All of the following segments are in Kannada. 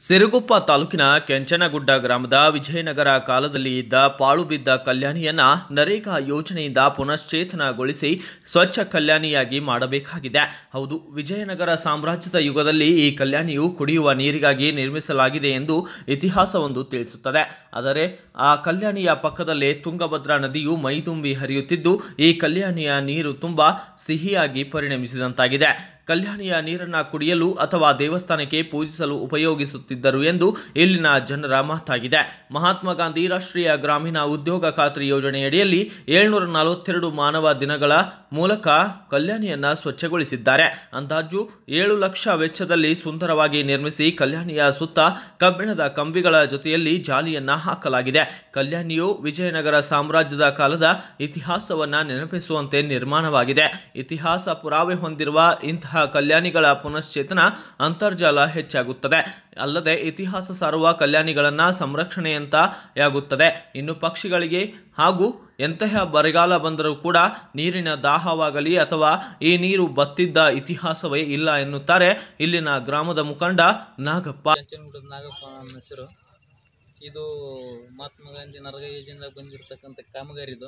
ಸಿರುಗುಪ್ಪ ತಾಲೂಕಿನ ಕೆಂಚನಗುಡ್ಡ ಗ್ರಾಮದ ವಿಜಯನಗರ ಕಾಲದಲ್ಲಿ ಇದ್ದ ಪಾಳು ಬಿದ್ದ ಕಲ್ಯಾಣಿಯನ್ನ ನರೇಗಾ ಯೋಜನೆಯಿಂದ ಪುನಶ್ಚೇತನಗೊಳಿಸಿ ಸ್ವಚ್ಛ ಕಲ್ಯಾಣಿಯಾಗಿ ಮಾಡಬೇಕಾಗಿದೆ ಹೌದು ವಿಜಯನಗರ ಸಾಮ್ರಾಜ್ಯದ ಯುಗದಲ್ಲಿ ಈ ಕಲ್ಯಾಣಿಯು ಕುಡಿಯುವ ನೀರಿಗಾಗಿ ನಿರ್ಮಿಸಲಾಗಿದೆ ಎಂದು ಇತಿಹಾಸವೊಂದು ತಿಳಿಸುತ್ತದೆ ಆದರೆ ಆ ಕಲ್ಯಾಣಿಯ ಪಕ್ಕದಲ್ಲೇ ತುಂಗಭದ್ರಾ ನದಿಯು ಮೈದುಂಬಿ ಹರಿಯುತ್ತಿದ್ದು ಈ ಕಲ್ಯಾಣಿಯ ನೀರು ತುಂಬಾ ಸಿಹಿಯಾಗಿ ಪರಿಣಮಿಸಿದಂತಾಗಿದೆ ಕಲ್ಯಾಣಿಯ ನೀರನ್ನು ಕುಡಿಯಲು ಅಥವಾ ದೇವಸ್ಥಾನಕ್ಕೆ ಪೂಜಿಸಲು ಉಪಯೋಗಿಸುತ್ತಿದ್ದರು ಎಂದು ಇಲ್ಲಿನ ಜನರ ಮಾತಾಗಿದೆ ಮಹಾತ್ಮ ಗಾಂಧಿ ರಾಷ್ಟ್ರೀಯ ಗ್ರಾಮೀಣ ಉದ್ಯೋಗ ಖಾತ್ರಿ ಯೋಜನೆಯಡಿಯಲ್ಲಿ ಏಳ್ನೂರ ನಲವತ್ತೆರಡು ಮಾನವ ದಿನಗಳ ಮೂಲಕ ಕಲ್ಯಾಣಿಯನ್ನ ಸ್ವಚ್ಛಗೊಳಿಸಿದ್ದಾರೆ ಅಂದಾಜು ಏಳು ಲಕ್ಷ ವೆಚ್ಚದಲ್ಲಿ ಸುಂದರವಾಗಿ ನಿರ್ಮಿಸಿ ಕಲ್ಯಾಣಿಯ ಸುತ್ತ ಕಬ್ಬಿಣದ ಕಂಬಿಗಳ ಜೊತೆಯಲ್ಲಿ ಜಾಲಿಯನ್ನ ಹಾಕಲಾಗಿದೆ ಕಲ್ಯಾಣಿಯು ವಿಜಯನಗರ ಸಾಮ್ರಾಜ್ಯದ ಕಾಲದ ಇತಿಹಾಸವನ್ನ ನೆನಪಿಸುವಂತೆ ನಿರ್ಮಾಣವಾಗಿದೆ ಇತಿಹಾಸ ಪುರಾವೆ ಹೊಂದಿರುವ ಇಂತಹ ಕಲ್ಯಾಣಿಗಳ ಪುನಶ್ಚೇತನ ಅಂತರ್ಜಾಲ ಹೆಚ್ಚಾಗುತ್ತದೆ ಅಲ್ಲದೆ ಇತಿಹಾಸ ಸಾರುವ ಕಲ್ಯಾಣಿಗಳನ್ನ ಸಂರಕ್ಷಣೆಯಂತಾಗುತ್ತದೆ ಇನ್ನು ಪಕ್ಷಿಗಳಿಗೆ ಹಾಗೂ ಎಂತಹ ಬರಗಾಲ ಬಂದರೂ ಕೂಡ ನೀರಿನ ದಾಹವಾಗಲಿ ಅಥವಾ ಈ ನೀರು ಬತ್ತಿದ್ದ ಇತಿಹಾಸವೇ ಇಲ್ಲ ಎನ್ನುತ್ತಾರೆ ಇಲ್ಲಿನ ಗ್ರಾಮದ ಮುಖಂಡ ನಾಗಪ್ಪ ಕೆಂಚನಗುಡ್ಡದ ನಾಗಪ್ಪ ನನ್ನ ಹೆಸರು ಇದು ಮಹಾತ್ಮ ಗಾಂಧಿ ನರೇಗಾ ಯೋಜನೆದಾಗ ಬಂದಿರತಕ್ಕಂಥ ಕಾಮಗಾರಿ ಇದು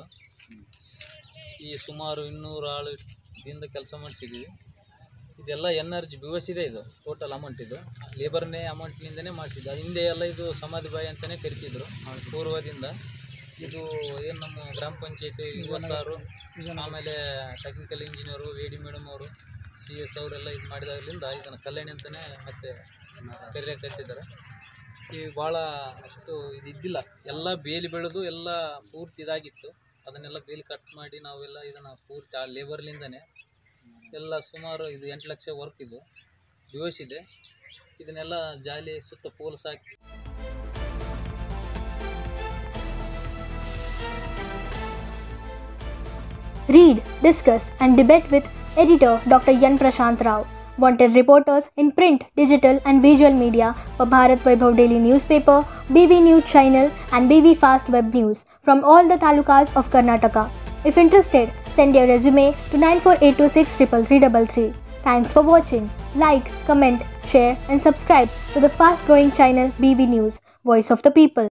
ಈ ಸುಮಾರು ಇನ್ನೂರು ಆಳುದಿಂದ ಕೆಲಸ ಮಾಡಿಸಿದ್ದೀವಿ ಇದೆಲ್ಲ N R G B S ಇದೆ ಇದು ಟೋಟಲ್ ಅಮೌಂಟ್ ಇದು ಲೇಬರ್ನೇ ಅಮೌಂಟ್ನಿಂದನೇ ಮಾಡಿಸಿದ್ದು ಹಿಂದೆ ಎಲ್ಲ ಇದು ಸಮಾಧಿ ಬಾಯಿ ಅಂತಲೇ ಕರಿತಿದ್ರು ಪೂರ್ವದಿಂದ ಇದು ಏನು ನಮ್ಮ ಗ್ರಾಮ ಪಂಚಾಯತಿ ಸಾರು ಆಮೇಲೆ technical engineer V D madam ಅವರು ಸಿ ಎಸ್ ಅವರೆಲ್ಲ ಇದು ಮಾಡಿದಾಗಲಿಂದ ಇದನ್ನು ಕಲ್ಯಾಣಿ ಅಂತಲೇ ಮತ್ತೆ ಕರೆಯಕತ್ತಿದ್ದಾರೆ ಈ ಭಾಳ ಅಷ್ಟು ಇದು ಇದ್ದಿಲ್ಲ ಎಲ್ಲ ಬೇಲಿ ಬೆಳೆದು ಎಲ್ಲ ಪೂರ್ತಿ ಇದಾಗಿತ್ತು ಅದನ್ನೆಲ್ಲ ಬೇಲಿ ಕಟ್ ಮಾಡಿ ನಾವೆಲ್ಲ ಇದನ್ನು ಪೂರ್ತಿ ಆ ಲೇಬರ್ಲಿಂದನೇ ಎಲ್ಲ ಸುಮಾರು ಇದು ಎಂಟು ಲಕ್ಷ ವರ್ಕ್ ಇದು ಇದೆ ಇದನ್ನೆಲ್ಲ ಜಾಲಿ ಸುತ್ತ ಪೋಲ್ಸ್ ಹಾಕಿ Read, discuss, and debate with editor Dr. Yan Prashant Rao. Wanted reporters in print, digital, and visual media for Bharat Vaibhav Daily Newspaper, BV News Channel, and BV Fast Web News from all the talukas of Karnataka. If interested, send your resume to 94826 Thanks for watching. Like, comment, share, and subscribe to the fast growing channel BV News, Voice of the People.